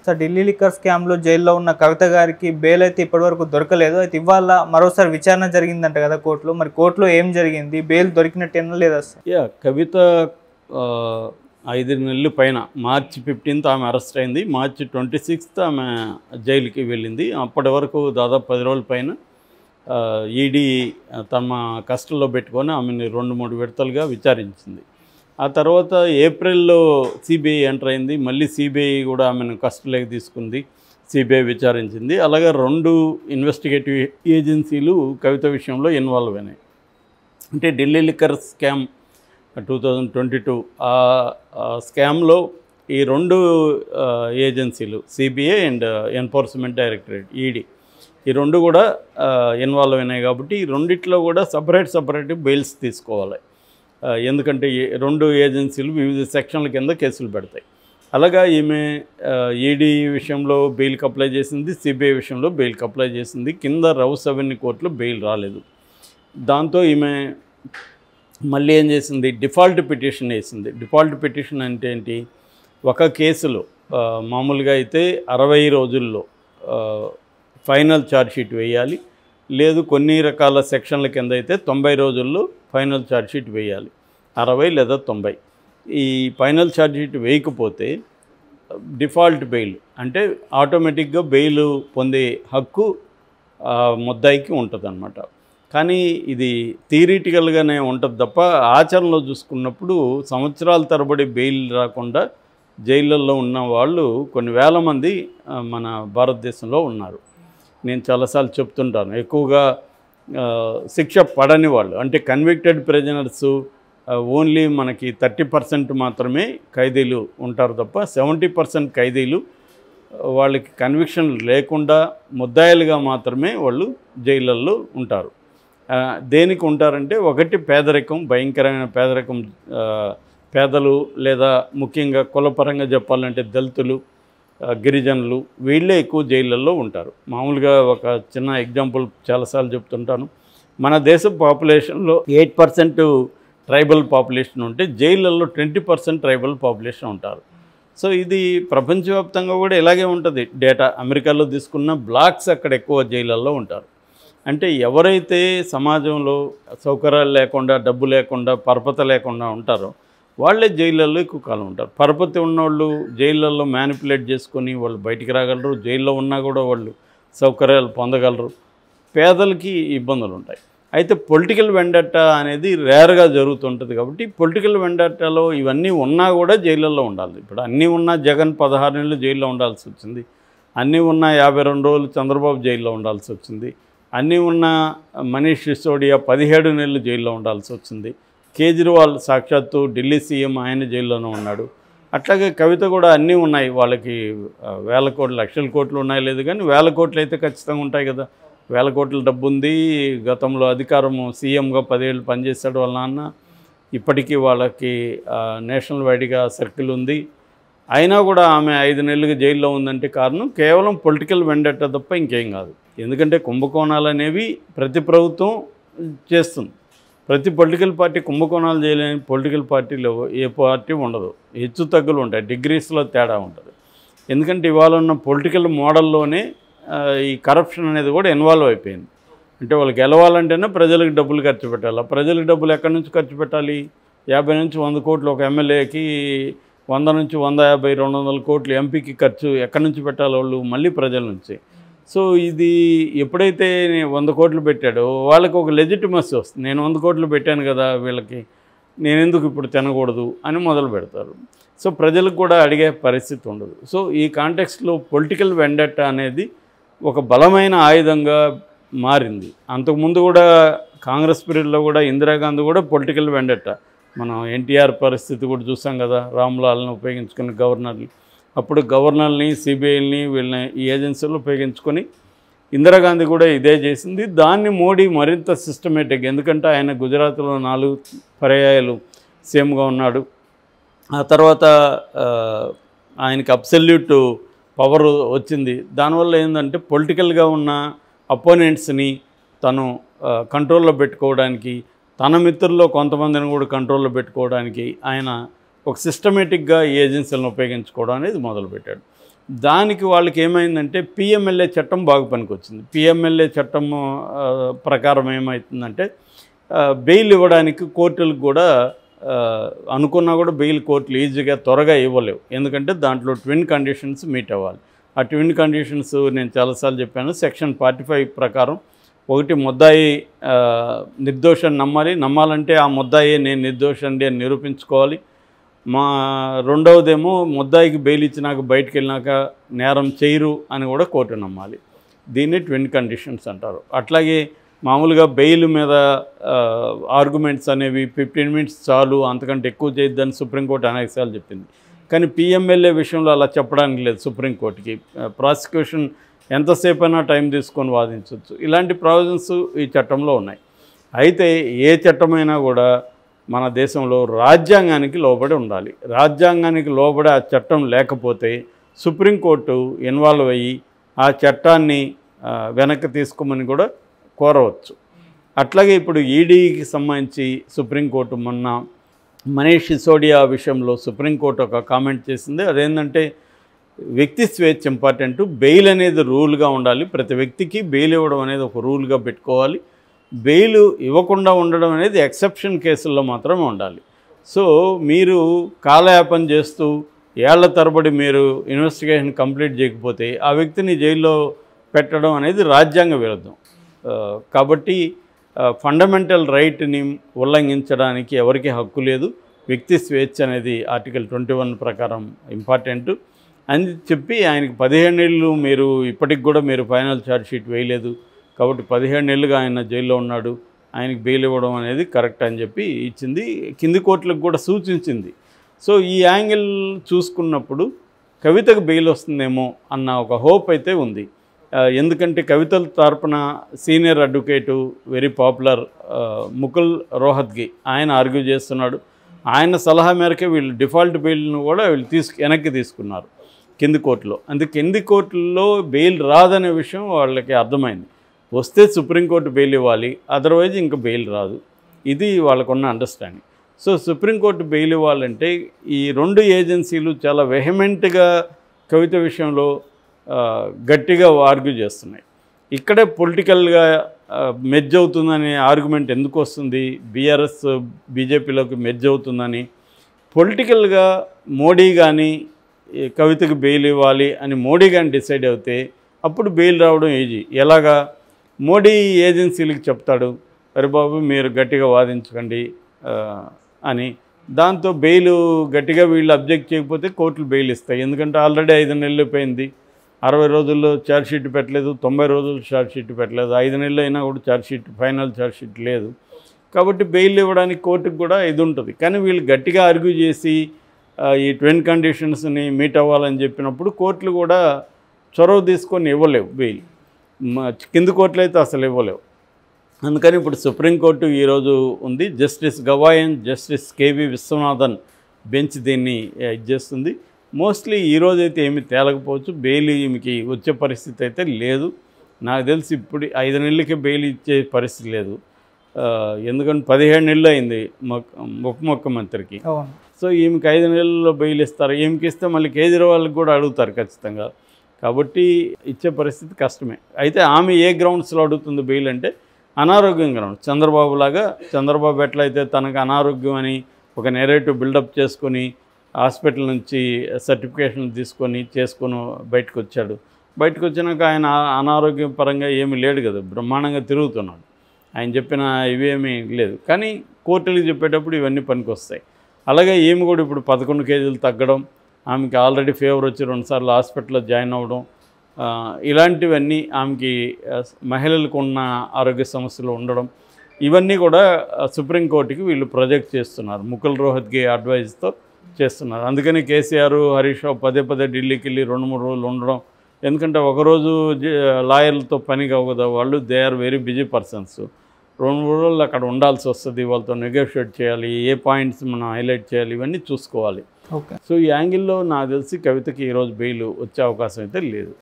sir Delhi liquor స్కామ్లో జైల్లో ఉన్న కవిత గారికి బెయిల్ అయితే ఇప్పటివరకు దొరకలేదు అయితే ఇవాళ మరోసారి విచారణ జరిగిందంట కదా కోర్టులో మరి కోర్టులో ఏం జరిగింది బెయిల్ దొరికినట్టేనా లేదా సార్ యా కవిత ఆ, ఐదు నెలల పైన మార్చి ఫిఫ్టీన్త్ ఆమె అరెస్ట్ అయింది మార్చి ట్వంటీ సిక్స్త్ ఆమె జైలుకి వెళ్ళింది అప్పటి వరకు దాదాపు పది రోజుల పైన ఈడీ తమ కస్టల్లో పెట్టుకొని ఆమెని రెండు మూడు విడతలుగా విచారించింది ఆ తర్వాత ఏప్రిల్లో సిబిఐ ఎంటర్ అయింది మళ్ళీ సిబిఐ కూడా ఆమెను కస్టలోకి తీసుకుంది సిబిఐ విచారించింది అలాగే రెండు ఇన్వెస్టిగేటివ్ ఏజెన్సీలు కవిత విషయంలో ఇన్వాల్వ్ అయినాయి అంటే Delhi liquor scam two thousand twenty two ఆ స్కామ్లో ఈ రెండు ఆ, ఏజెన్సీలు CBI and enforcement directorate ED ఈ రెండు కూడా ఇన్వాల్వ్ అయినాయి కాబట్టి ఈ రెండిట్లో కూడా సపరేట్ సపరేట్ బెయిల్స్ తీసుకోవాలి ఆ, ఎందుకంటే ఈ రెండు ఏజెన్సీలు వివిధ సెక్షన్ల కింద కేసులు పెడతాయి అలాగా ఈమె ఈడీ విషయంలో బెయిల్కి అప్లై చేసింది సిబిఐ విషయంలో బెయిల్కి అప్లై చేసింది కింద రౌస్ అవెన్యూ కోర్టులో బెయిల్ రాలేదు దాంతో ఈమె మళ్ళీ ఏం చేసింది డిఫాల్ట్ పిటిషన్ వేసింది డిఫాల్ట్ పిటిషన్ అంటే ఏంటి ఒక కేసులో ఆ, మామూలుగా అయితే అరవై రోజుల్లో ఆ, ఫైనల్ ఛార్జ్షీట్ వేయాలి లేదు కొన్ని రకాల సెక్షన్ల కింద అయితే తొంభై రోజుల్లో ఫైనల్ ఛార్జ్షీట్ వేయాలి అరవై లేదా తొంభై ఈ ఫైనల్ ఛార్జ్షీట్ వేయకపోతే డిఫాల్ట్ బెయిల్ అంటే ఆటోమేటిక్గా బెయిల్ పొందే హక్కు ఆ, ముద్దాయికి ఉంటుంది కానీ ఇది థియరిటికల్గానే ఉంటుంది తప్ప ఆచరణలో చూసుకున్నప్పుడు సంవత్సరాల తరబడి బెయిల్ రాకుండా జైళ్ళల్లో ఉన్న వాళ్ళు కొన్ని వేల మంది ఆ, మన భారతదేశంలో ఉన్నారు నేను చాలాసార్లు చెప్తుంటాను ఎక్కువగా ఆ, శిక్ష పడని వాళ్ళు అంటే కన్విక్టెడ్ ప్రిజనర్స్ ఓన్లీ మనకి థర్టీ పర్సెంట్ మాత్రమే ఖైదీలు ఉంటారు తప్ప సెవెంటీ పర్సెంట్ ఖైదీలు వాళ్ళకి కన్విక్షన్ లేకుండా ముద్దాయిలుగా మాత్రమే వాళ్ళు జైళ్ళల్లో ఉంటారు ఆ, దేనికి ఉంటారంటే ఒకటి పేదరికం భయంకరమైన పేదరికం ఆ, పేదలు లేదా ముఖ్యంగా కులపరంగా చెప్పాలంటే దళితులు ఆ, గిరిజనులు వీళ్ళే ఎక్కువ జైళ్ళల్లో ఉంటారు మామూలుగా ఒక చిన్న ఎగ్జాంపుల్ చాలాసార్లు చెప్తుంటాను మన దేశ పాపులేషన్లో ఎయిట్ పర్సెంట్ ట్రైబల్ పాపులేషన్ ఉంటే జైళ్ళల్లో ట్వంటీ పర్సెంట్ ట్రైబల్ పాపులేషన్ ఉంటారు సో ఇది ప్రపంచవ్యాప్తంగా కూడా ఇలాగే ఉంటుంది డేటా అమెరికాలో తీసుకున్న బ్లాక్స్ అక్కడ ఎక్కువ జైళ్ళల్లో ఉంటారు అంటే ఎవరైతే సమాజంలో సౌకర్యాలు లేకుండా డబ్బు లేకుండా పరపత లేకుండా ఉంటారో వాళ్ళే జైళ్ళల్లో ఎక్కువ కాలం ఉంటారు పరపతి ఉన్నోళ్ళు జైళ్ళల్లో మ్యానిపులేట్ చేసుకొని వాళ్ళు బయటికి రాగలరు జైల్లో ఉన్నా కూడా వాళ్ళు సౌకర్యాలు పొందగలరు పేదలకి ఇబ్బందులు ఉంటాయి అయితే పొలిటికల్ వెండట్ట అనేది రేర్గా జరుగుతుంటుంది కాబట్టి పొలిటికల్ వెండట్టలో ఇవన్నీ ఉన్నా కూడా జైళ్ళల్లో ఉండాలి ఇప్పుడు అన్నీ ఉన్నా జగన్ పదహారు నెలలు జైల్లో ఉండాల్సి వచ్చింది అన్నీ ఉన్న యాభై రెండు రోజులు చంద్రబాబు జైల్లో ఉండాల్సి వచ్చింది అన్నీ ఉన్న మనీష్ సిసోడియా పదిహేడు నెలలు జైల్లో ఉండాల్సి వచ్చింది కేజ్రీవాల్ సాక్షాత్తు ఢిల్లీ సీఎం ఆయన జైల్లోనే ఉన్నాడు అట్లాగే కవిత కూడా అన్నీ ఉన్నాయి వాళ్ళకి ఆ, వేల కోట్లు లక్షల కోట్లు ఉన్నాయి లేదు కానీ వేల కోట్లు అయితే ఖచ్చితంగా ఉంటాయి కదా వేల కోట్ల డబ్బు ఉంది గతంలో అధికారం సీఎంగా పదేళ్ళు పనిచేశాడు వాళ్ళ నాన్న ఇప్పటికీ వాళ్ళకి ఆ, నేషనల్ వైడ్గా సర్కిల్ ఉంది అయినా కూడా ఆమె ఐదు నెలలుగా జైల్లో ఉందంటే కారణం కేవలం పొలిటికల్ వెండట తప్ప ఇంకేం కాదు ఎందుకంటే కుంభకోణాలు అనేవి ప్రతి ప్రభుత్వం చేస్తుంది ప్రతి పొలిటికల్ పార్టీ కుంభకోణాలు చేయలేని పొలిటికల్ పార్టీలో ఏ పార్టీ ఉండదు హెచ్చు తగ్గులు ఉంటాయి డిగ్రీస్లో తేడా ఉంటుంది ఎందుకంటే ఇవాళ ఉన్న పొలిటికల్ మోడల్లోనే ఆ, ఈ కరప్షన్ అనేది కూడా ఇన్వాల్వ్ అయిపోయింది అంటే వాళ్ళు గెలవాలంటేనే ప్రజలకు డబ్బులు ఖర్చు పెట్టాలి ప్రజలకు డబ్బులు ఎక్కడి నుంచి ఖర్చు పెట్టాలి యాభై నుంచి వంద కోట్లు ఒక ఎమ్మెల్యేకి వంద నుంచి వంద యాభై రెండు వందల కోట్లు ఎంపీకి ఖర్చు ఎక్కడి నుంచి పెట్టాలి వాళ్ళు మళ్ళీ ప్రజల నుంచి సో ఇది ఎప్పుడైతే నే- వంద కోట్లు పెట్టాడో వాళ్ళకి ఒక లెజిటిమసీ వస్తుంది నేను వంద కోట్లు పెట్టాను కదా వీళ్ళకి నేను ఎందుకు ఇప్పుడు తినకూడదు అని మొదలు పెడతారు సో ప్రజలకు కూడా అడిగే పరిస్థితి ఉండదు సో ఈ కాంటెక్స్లో పొలిటికల్ వెండట్ట అనేది ఒక బలమైన ఆయుధంగా మారింది అంతకుముందు కూడా కాంగ్రెస్ పీరియడ్లో కూడా ఇందిరాగాంధీ కూడా పొలిటికల్ వెండట్ట మనం ఎన్టీఆర్ పరిస్థితి కూడా చూసాం కదా రామ్లాల్ని ఉపయోగించుకుని గవర్నర్ని అప్పుడు గవర్నర్ని సిబిఐని వీళ్ళని ఈ ఏజెన్సీలు ఉపయోగించుకొని ఇందిరాగాంధీ కూడా ఇదే చేసింది దాన్ని మోడీ మరింత సిస్టమేటిక్ ఎందుకంటే ఆయన గుజరాత్లో నాలుగు పర్యాయాలు సీఎంగా ఉన్నాడు ఆ తర్వాత ఆ, ఆయనకి అబ్సల్యూట్ పవర్ వచ్చింది దానివల్ల ఏంటంటే పొలిటికల్గా ఉన్న అపోనెంట్స్ని తను ఆ, కంట్రోల్లో పెట్టుకోవడానికి తన మిత్రుల్లో కొంతమందిని కూడా కంట్రోల్లో పెట్టుకోవడానికి ఆయన ఒక సిస్టమేటిక్గా ఈ ఏజెన్సీలను ఉపయోగించుకోవడం అనేది మొదలుపెట్టాడు దానికి వాళ్ళకి ఏమైందంటే పిఎంఎల్ఏ చట్టం బాగా పనికొచ్చింది పిఎంఎల్ఏ చట్టం ఆ, ప్రకారం ఏమవుతుందంటే ఆ, బెయిల్ ఇవ్వడానికి కోర్టులకు కూడా ఆ, అనుకున్నా కూడా బెయిల్ కోర్టులు ఈజీగా త్వరగా ఇవ్వలేవు ఎందుకంటే దాంట్లో ట్విన్ కండిషన్స్ మీట్ అవ్వాలి ఆ ట్విన్ కండిషన్స్ నేను చాలాసార్లు చెప్పాను సెక్షన్ ఫార్టీ ఫైవ్ ప్రకారం ఒకటి ముద్దాయి ఆ, నిర్దోషాన్ని నమ్మాలి నమ్మాలంటే ఆ ముద్దాయి నేను నిర్దోషండి అని నిరూపించుకోవాలి మా రెండవదేమో ముద్దాయికి బెయిల్ ఇచ్చినాక బయటికి వెళ్ళినాక నేరం చేయరు అని కూడా కోర్టు నమ్మాలి దీన్ని ట్విన్ కండిషన్స్ అంటారు అట్లాగే మామూలుగా బెయిల్ మీద ఆర్గ్యుమెంట్స్ అనేవి ఫిఫ్టీన్ మినిట్స్ చాలు అంతకంటే ఎక్కువ చేయొద్దని సుప్రీంకోర్టు అనేకసార్లు చెప్పింది కానీ పిఎంఎల్ఏ విషయంలో అలా చెప్పడానికి లేదు సుప్రీంకోర్టుకి ప్రాసిక్యూషన్ ఎంతసేపు అయినా టైం తీసుకొని వాదించవచ్చు ఇలాంటి ప్రావిజన్స్ ఈ చట్టంలో ఉన్నాయి అయితే ఏ చట్టమైనా కూడా మన దేశంలో రాజ్యాంగానికి లోబడి ఉండాలి రాజ్యాంగానికి లోబడి ఆ చట్టం లేకపోతే సుప్రీంకోర్టు ఇన్వాల్వ్ అయ్యి ఆ చట్టాన్ని ఆ, వెనక్కి తీసుకోమని కూడా కోరవచ్చు అట్లాగే ఇప్పుడు ఈడీకి సంబంధించి సుప్రీంకోర్టు మొన్న మనీష్ సిసోడియా విషయంలో సుప్రీంకోర్టు ఒక కామెంట్ చేసింది అదేంటంటే వ్యక్తి స్వేచ్ఛ ఇంపార్టెంట్ బెయిల్ అనేది రూల్గా ఉండాలి ప్రతి వ్యక్తికి బెయిల్ ఇవ్వడం అనేది ఒక రూల్గా పెట్టుకోవాలి బెయిల్ ఇవ్వకుండా ఉండడం అనేది ఎక్సెప్షన్ కేసుల్లో మాత్రమే ఉండాలి సో మీరు కాలయాపన చేస్తూ ఏళ్ల తరబడి మీరు ఇన్వెస్టిగేషన్ కంప్లీట్ చేయకపోతే ఆ వ్యక్తిని జైల్లో పెట్టడం అనేది రాజ్యాంగ విరుద్ధం ఆ, కాబట్టి ఫండమెంటల్ రైట్ని ఉల్లంఘించడానికి ఎవరికి హక్కు లేదు వ్యక్తి స్వేచ్ఛ అనేది ఆర్టికల్ ట్వంటీ వన్ ప్రకారం ఇంపార్టెంట్ అని చెప్పి ఆయనకి పదిహేను ఏళ్ళు మీరు ఇప్పటికి కూడా మీరు ఫైనల్ ఛార్జ్ షీట్ వేయలేదు కాబట్టి పదిహేను ఏళ్ళుగా ఆయన జైల్లో ఉన్నాడు ఆయనకి బెయిల్ ఇవ్వడం అనేది కరెక్ట్ అని చెప్పి ఇచ్చింది కింది కోర్టులకు కూడా సూచించింది సో ఈ యాంగిల్ చూసుకున్నప్పుడు కవితకు బెయిల్ వస్తుందేమో అన్న ఒక హోప్ అయితే ఉంది ఆ, ఎందుకంటే కవితల తరపున senior advocate very popular Mukul Rohatgi ఆయన ఆర్గ్యూ చేస్తున్నాడు ఆయన సలహా మేరకే వీళ్ళు డిఫాల్ట్ బెయిల్ను కూడా వీళ్ళు తీసుకు వెనక్కి తీసుకున్నారు కింది కోర్టులో అందుకే కింది కోర్టుల్లో బెయిల్ రాదనే విషయం వాళ్ళకి అర్థమైంది వస్తే సుప్రీంకోర్టు బెయిల్ ఇవ్వాలి అదర్వైజ్ ఇంకా బెయిల్ రాదు ఇది వాళ్ళకున్న అండర్స్టాండింగ్ సో సుప్రీంకోర్టు బెయిల్ ఇవ్వాలంటే ఈ రెండు ఏజెన్సీలు చాలా వెహమెంట్గా కవిత విషయంలో ఆ, గట్టిగా ఆర్గ్యూ చేస్తున్నాయి ఇక్కడే పొలిటికల్గా మెర్జ్ అవుతుందనే ఆర్గ్యుమెంట్ ఎందుకు వస్తుంది బీఆర్ఎస్ బీజేపీలోకి మెర్జ్ అవుతుందని పొలిటికల్గా మోడీ కానీ ఈ కవితకు బెయిల్ ఇవ్వాలి అని మోడీ కానీ డిసైడ్ అవుతే అప్పుడు బెయిల్ రావడం ఈజీ ఎలాగా మోడీ ఏజెన్సీలకు చెప్తాడు అరే బాబు మీరు గట్టిగా వాదించకండి ఆ, అని దాంతో బెయిల్ గట్టిగా వీళ్ళు అబ్జెక్ట్ చేయకపోతే కోర్టులు బెయిల్ ఇస్తాయి ఎందుకంటే ఆల్రెడీ ఐదు నెలలు అయిపోయింది అరవై రోజుల్లో ఛార్జ్ షీట్ పెట్టలేదు తొంభై రోజులు ఛార్జ్ షీట్ పెట్టలేదు ఐదు నెలలు అయినా కూడా charge sheet final charge sheet లేదు కాబట్టి బెయిల్ ఇవ్వడానికి కోర్టుకు కూడా ఇది ఉంటుంది కానీ వీళ్ళు గట్టిగా ఆర్గ్యూ చేసి ఆ, ఈ ట్వెన్ కండిషన్స్ని మీట్ అవ్వాలని చెప్పినప్పుడు కోర్టులు కూడా చొరవ తీసుకొని ఇవ్వలేవు బెయిల్ మ- కింది కోర్టులు అయితే అసలు ఇవ్వలేవు అందుకని ఇప్పుడు సుప్రీంకోర్టు ఈరోజు ఉంది జస్టిస్ గవాయన్ జస్టిస్ కేవి విశ్వనాథన్ బెంచ్ దీన్ని ఆ, ఇది చేస్తుంది మోస్ట్లీ ఈరోజు అయితే ఏమి తేలకపోవచ్చు బెయిల్ ఈమెకి వచ్చే పరిస్థితి అయితే లేదు నాకు తెలిసి ఇప్పుడు ఐదు నెలలకి బెయిల్ ఇచ్చే పరిస్థితి లేదు ఆ, ఎందుకంటే పదిహేడు నెలలు అయింది మొక్క ఉప ముఖ్యమంత్రికి అవును సో ఈమెకి ఐదు నెలల్లో బెయిల్ ఇస్తారు ఈమెకి ఇస్తే మళ్ళీ కేజ్రీవాల్కి కూడా అడుగుతారు ఖచ్చితంగా కాబట్టి ఇచ్చే పరిస్థితి కష్టమే అయితే ఆమె ఏ గ్రౌండ్స్లో అడుగుతుంది బెయిల్ అంటే అనారోగ్యం గ్రౌండ్ చంద్రబాబు లాగా చంద్రబాబు ఎట్లయితే తనకు అనారోగ్యం అని ఒక నెరేటివ్ బిల్డప్ చేసుకొని హాస్పిటల్ నుంచి సర్టిఫికేషన్ తీసుకొని చేసుకొని బయటకు వచ్చాడు బయటకు వచ్చినాక ఆయన ఆ- అనారోగ్యం పరంగా ఏమీ లేడు కదా బ్రహ్మాండంగా తిరుగుతున్నాడు ఆయన చెప్పిన ఇవేమీ లేదు కానీ కోర్టులకు చెప్పేటప్పుడు ఇవన్నీ పనికొస్తాయి అలాగే ఈమె కూడా ఇప్పుడు పదకొండు కేజీలు తగ్గడం ఆమెకి ఆల్రెడీ ఫీవర్ వచ్చి రెండుసార్లు హాస్పిటల్లో జాయిన్ అవ్వడం ఆ, ఇలాంటివన్నీ ఆమెకి ఆ, మహిళలకు ఉన్న ఆరోగ్య సమస్యలు ఉండడం ఇవన్నీ కూడా ఆ, సుప్రీంకోర్టుకి వీళ్ళు ప్రొజెక్ట్ చేస్తున్నారు ముకుల్ రోహత్గి అడ్వైజ్తో చేస్తున్నారు అందుకని కేసీఆర్ హరీష్ రావు పదే పదే ఢిల్లీకి వెళ్ళి రెండు మూడు రోజులు ఉండడం ఎందుకంటే ఒకరోజు జ- లాయర్లతో పని కావు కదా వాళ్ళు they are very busy persons రెండు మూడు రోజులు అక్కడ ఉండాల్సి వస్తుంది వాళ్ళతో నెగోషియేట్ చేయాలి ఏ పాయింట్స్ మనం హైలైట్ చేయాలి ఇవన్నీ చూసుకోవాలి ఓకే సో ఈ యాంగిల్లో నాకు తెలిసి కవితకి ఈరోజు బెయిల్ వచ్చే అవకాశం అయితే లేదు